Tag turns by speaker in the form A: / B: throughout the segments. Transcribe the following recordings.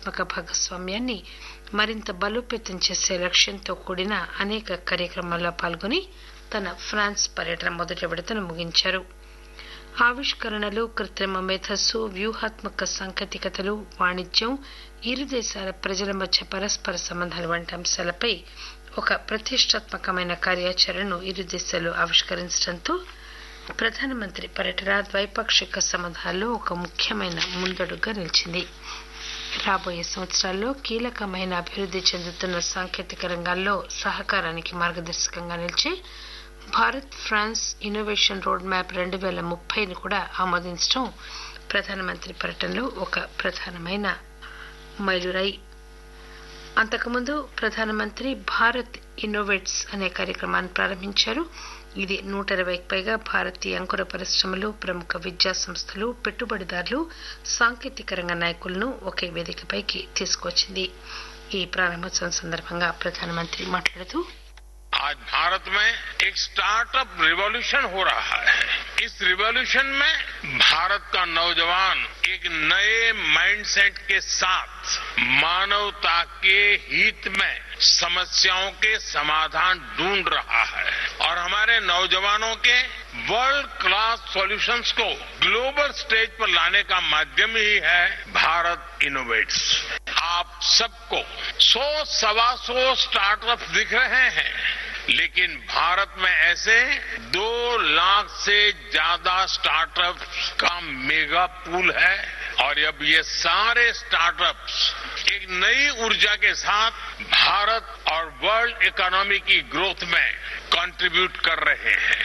A: ప్రతిష్టాత్మక భాగస్వామ్యాన్ని మరింత బలోపేతం చేసే లక్ష్యంతో కూడిన అనేక కార్యక్రమాల్లో పాల్గొని తన ఫ్రాన్స్ పర్యటన మొదటి విడతను ముగించారు ఆవిష్కరణలు కృత్రిమ మేధస్సు వ్యూహాత్మక సాంకేతికతలు వాణిజ్యం ఇరు దేశాల ప్రజల మధ్య పరస్పర సంబంధాలు వంటి అంశాలపై ఒక ప్రతిష్టాత్మకమైన కార్యాచరణను ఇరు దేశాలు ఆవిష్కరించడంతో ప్రధానమంత్రి పర్యటన ద్వైపాక్షిక సంబంధాల్లో ఒక ముఖ్యమైన ముందడుగా నిలిచింది రాబోయే సంవత్సరాల్లో కీలకమైన అభివృద్ధి చెందుతున్న సాంకేతిక రంగాల్లో సహకారానికి మార్గదర్శకంగా నిలిచే Bharat France innovation roadmap రెండు వేల ముప్పైని కూడా ఆమోదించడం ప్రధానమంత్రి పర్యటనలో ఒక ప్రధానమైన మైలురాయి అంతకుముందు ప్రధానమంత్రి భారత్ ఇన్నోవేట్స్ అనే కార్యక్రమాన్ని ప్రారంభించారు ఇది నూట ఇరవైకి పైగా భారతీయ అంకుర పరిశ్రమలు ప్రముఖ విద్యా సంస్థలు పెట్టుబడిదారులు సాంకేతిక రంగ నాయకులను ఒకే వేదికపైకి తీసుకొచ్చింది ఈ ప్రారంభోత్సవం సందర్భంగా ప్రధానమంత్రి మాట్లాడుతూ
B: आज भारत में एक स्टार्टअप रिवॉल्यूशन हो रहा है इस रिवॉल्यूशन में भारत का नौजवान एक नए माइंडसेट के साथ मानवता के हित में समस्याओं के समाधान ढूंढ रहा है और हमारे नौजवानों के वर्ल्ड क्लास सॉल्यूशंस को ग्लोबल स्टेज पर लाने का माध्यम ही है भारत इनोवेट्स आप सबको सौ सवा सौ स्टार्टअप दिख रहे हैं लेकिन भारत में ऐसे दो लाख से ज्यादा स्टार्टअप्स का मेगा पूल है और अब ये सारे स्टार्टअप्स एक नई ऊर्जा के साथ भारत और वर्ल्ड इकोनॉमी की ग्रोथ में कंट्रीब्यूट कर रहे हैं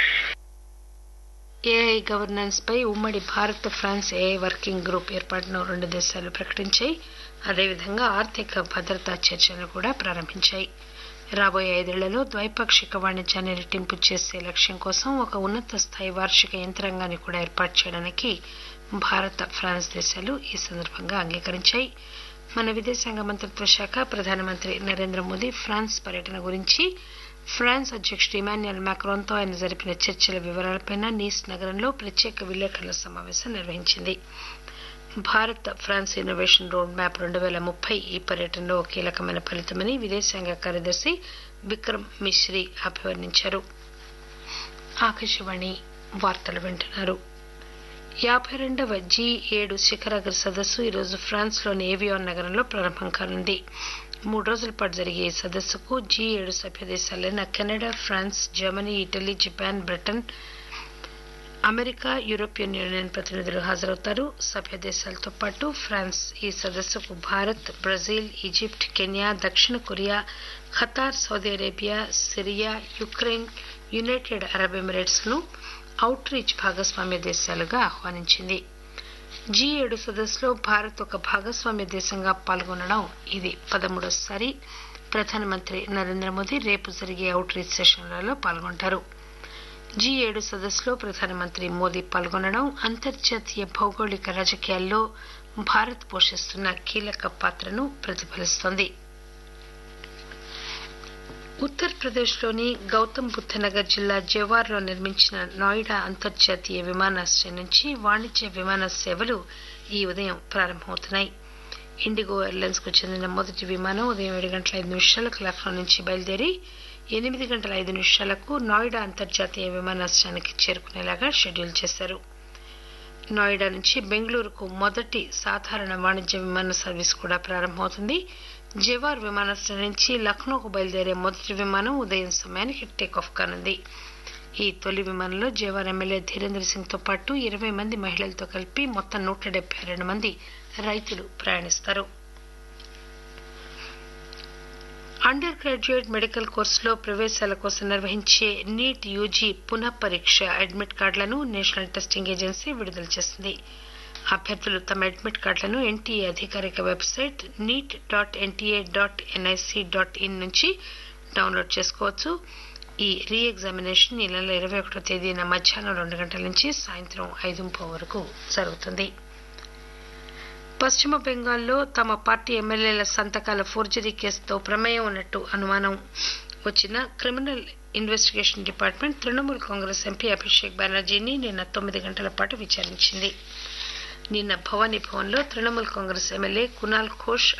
A: ఏఐ గవర్నెన్స్ పై ఉమ్మడి Bharat France AI working group ఏర్పాటును రెండు దేశాలు ప్రకటించాయి అదేవిధంగా ఆర్థిక భద్రతా చర్చలను కూడా ప్రారంభించాయి రాబోయే ఐదేళ్లలో ద్వైపాక్షిక వాణిజ్యాన్ని రెట్టింపు చేసే లక్ష్యం కోసం ఒక ఉన్నత స్థాయి వార్షిక యంత్రాంగాన్ని కూడా ఏర్పాటు చేయడానికి భారత ఫ్రాన్స్ దేశాలు ఈ సందర్భంగా అంగీకరించాయి మన విదేశాంగ మంత్రిత్వ శాఖ ప్రధానమంత్రి నరేంద్ర మోదీ ఫ్రాన్స్ పర్యటన గురించి ఫ్రాన్స్ అధ్యక్షుడు ఇమాన్యుయల్ మ్యాక్రోన్తో ఆయన జరిపిన చర్చల వివరాలపై నీస్ నగరంలో ప్రత్యేక విలేకరుల సమావేశం నిర్వహించింది Bharat France innovation roadmap రెండు వేల ముప్పై ఈ పర్యటనలో కీలకమైన ఫలితమని విదేశాంగ కార్యదర్శి విక్రమ్ మిశ్రీ అభివర్ణించారు ఆకాశవాణి వార్తలు వింటున్నారు యాభై రెండవ జీ ఏడు శిఖరాగ్ర సదస్సు ఈరోజు ఫ్రాన్స్లోని ఏవియాన్ నగరంలో ప్రారంభం కానుంది మూడు రోజుల పాటు జరిగే ఈ సదస్సుకు జీ ఏడు సభ్య దేశాలైన Canada France Germany Italy Japan Britain America European Union ప్రతినిధులు హాజరవుతారు సభ్య దేశాలతో పాటు ఫ్రాన్స్ ఈ సదస్సుకు భారత్ బ్రెజిల్ ఈజిప్ట్ కెన్యా దక్షిణ Korea Qatar Saudi Arabia Syria Ukraine United Arab Emirates ను అవుట్ రీచ్ భాగస్వామ్య దేశాలుగా ఆహ్వానించింది జీ ఏడు సదస్సులో భారత్ ఒక భాగస్వామ్య దేశంగా పాల్గొనడం ఇది పదమూడోసారి ప్రధానమంత్రి నరేంద్ర మోదీ రేపు జరిగే అవుట్ రీచ్ సెషన్లలో పాల్గొంటారు జీ ఏడు సదస్సులో ప్రధానమంత్రి మోదీ పాల్గొనడం అంతర్జాతీయ భౌగోళిక రాజకీయాల్లో భారత్ పోషిస్తున్న కీలక పాత్రను ప్రతిఫలిస్తోంది ఉత్తరప్రదేశ్లోని గౌతమ్ బుద్ధనగర్ జిల్లా జవార్లో నిర్మించిన నోయిడా అంతర్జాతీయ విమానాశ్రయం నుంచి వాణిజ్య విమాన సేవలు ఈ ఉదయం ప్రారంభమవుతున్నాయి ఇండిగో ఎయిర్లైన్స్ కు చెందిన మొదటి విమానం ఉదయం ఏడు గంటల ఐదు నిమిషాలకు లక్నో నుంచి బయలుదేరి ఎనిమిది గంటల ఐదు నిమిషాలకు నోయిడా అంతర్జాతీయ విమానాశ్రయానికి చేరుకునేలాగా షెడ్యూల్ చేశారు నోయిడా నుంచి బెంగళూరుకు మొదటి సాధారణ వాణిజ్య విమాన సర్వీస్ కూడా ప్రారంభమవుతుంది జవార్ విమానాశ్రయం నుంచి లక్నోకు బయలుదేరే మొదటి విమానం ఉదయం సమయానికి టేకాఫ్ కానుంది ఈ తొలి విమానంలో జవార్ ఎమ్మెల్యే ధీరేంద్ర సింగ్ తో పాటు ఇరవై మంది మహిళలతో కలిపి మొత్తం నూట డెబ్బై రెండు మంది రైతులు ప్రయాణిస్తారు అండర్ గ్రాడ్యుయేట్ మెడికల్ కోర్సులో ప్రవేశాల కోసం నిర్వహించే నీట్ యూజీ పునః పరీక్ష అడ్మిట్ కార్డులను నేషనల్ టెస్టింగ్ ఏజెన్సీ విడుదల చేసింది అభ్యర్థులు తమ అడ్మిట్ కార్డులను ఎన్టీఏ అధికారిక website NEET dot NTA dot NIC dot in నుంచి డౌన్లోడ్ చేసుకోవచ్చు ఈ రీ ఎగ్జామినేషన్ ఈ నెల ఇరవై ఒకటో తేదీన మధ్యాహ్నం రెండు గంటల నుంచి సాయంత్రం ఐదు వరకు జరుగుతుంది పశ్చిమ బెంగాల్లో తమ పార్టీ ఎమ్మెల్యేల సంతకాల ఫోర్జరీ కేసుతో ప్రమేయం ఉన్నట్టు అనుమానం వచ్చిన criminal investigation department Trinamool Congress MP Abhishek బెనర్జీని నిన్న తొమ్మిది గంటల పాటు విచారించింది నిన్న భవానీ భవన్లో తృణమూల్ కాంగ్రెస్ ఎమ్మెల్యే కునాల్ ఘోష్